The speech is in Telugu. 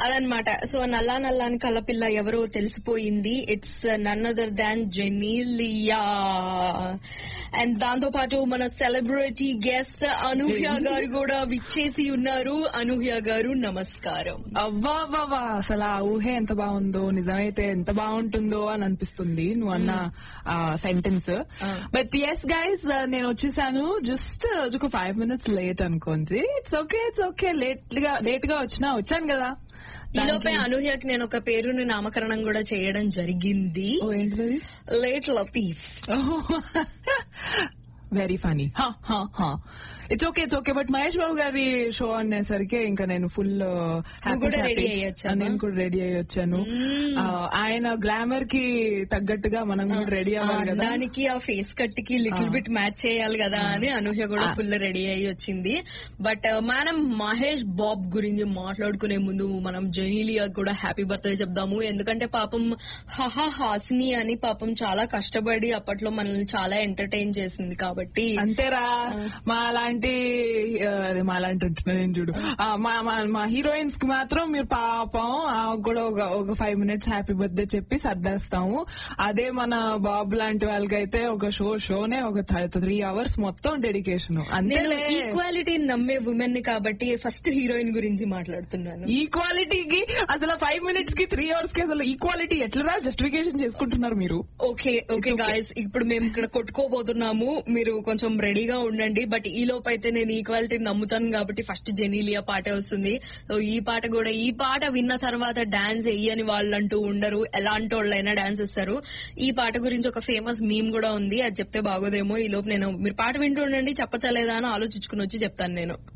అదనమాట సో నల్లా నల్లాని కళ్ళపిల్ల ఎవరో తెలిసిపోయింది it's none other than Genelia and దాంతో పాటు మన సెలబ్రిటీ గెస్ట్ అనూహ్య గారు కూడా విచ్చేసి ఉన్నారు అనూహ్య గారు నమస్కారం అవ్వా అవ్వా అసలు ఆ ఊహే ఎంత బాగుందో నిజమైతే ఎంత బాగుంటుందో అని అనిపిస్తుంది నువ్వు అన్న సెంటెన్స్ బట్ ఎస్ గైస్ నేను వచ్చేసాను జస్ట్ ఒక ఫైవ్ మినిట్స్ లేట్ అనుకోండి it's okay it's okay late గా లేట్ గా వచ్చినా వచ్చాను కదా ఈ లోపే అనూహ్యకి నేను ఒక పేరుని నామకరణం కూడా చేయడం జరిగింది ఓ ఏంటిది late Latif very funny it's okay it's okay but Mahesh Babu గారి షో అనేసరికి ఇంకా నేను ఫుల్ కూడా ready అయ్యొచ్చావా? నేను కూడా రెడీ అయ్యి వచ్చాను ఆ, ఆయన గ్లామర్ కి తగ్గట్టుగా మనం కూడా రెడీ అవ్వాలి కదా దానికి ఆ ఫేస్ కట్ కి లిటిల్ బిట్ మ్యాచ్ చేయాలి కదా అని అనూహ్య కూడా ఫుల్ రెడీ అయ్యి వచ్చింది బట్ మనం మహేష్ బాబ్ గురించి మాట్లాడుకునే ముందు మనం జెనీలియా కూడా హ్యాపీ బర్త్డే చెప్దాము ఎందుకంటే పాపం హహా హాసిని అని పాపం చాలా కష్టపడి అప్పట్లో మనల్ని చాలా ఎంటర్టైన్ చేసింది కాబట్టి అంతేరా మా లాంటి ఆ, అదే మా లాంటి ఉంటున్నా నేను చూడు ఆ, మా మా- మా హీరోయిన్స్ కి మాత్రం మీరు పాపం ఆ, కూడా ఒక ఒక ఫైవ్ మినిట్స్ హ్యాపీ బర్త్డే చెప్పి సర్దేస్తాము అదే మన బాబు లాంటి వాళ్ళకైతే ఒక షో షోనే ఒక త్రీ అవర్స్ మొత్తం డెడికేషన్ నేను అంతేలే ఈక్వాలిటీ నమ్మే ఉమెన్ ని కాబట్టి ఫస్ట్ హీరోయిన్ గురించి మాట్లాడుతున్నాను ఈక్వాలిటీకి అసలు ఫైవ్ మినిట్స్ కి త్రీ అవర్స్ కి అసలు ఈక్వాలిటీ ఎట్లా జస్టిఫికేషన్ చేసుకుంటున్నారు మీరు ఓకే ఓకే గాయస్ ఇప్పుడు మేము ఇక్కడ కొట్టుకోబోతున్నాము మీరు కొంచెం రెడీగా ఉండండి బట్ ఈ లోపు అయితే నేను ఈక్వాలిటీ నమ్ముతాను కాబట్టి ఫస్ట్ జెనీలియా పాటే వస్తుంది సో ఈ పాట కూడా ఈ పాట విన్న తర్వాత డాన్స్ వెయ్యని వాళ్ళంటూ ఉండరు ఎలాంటి వాళ్ళైనా డాన్స్ ఇస్తారు ఈ పాట గురించి ఒక ఫేమస్ మీమ్ కూడా ఉంది అది చెప్తే బాగోదేమో ఈ లోపు నేను మీరు పాట వింటూ ఉండండి చెప్పచ్చలేదా అని ఆలోచించుకుని వచ్చి చెప్తాను నేను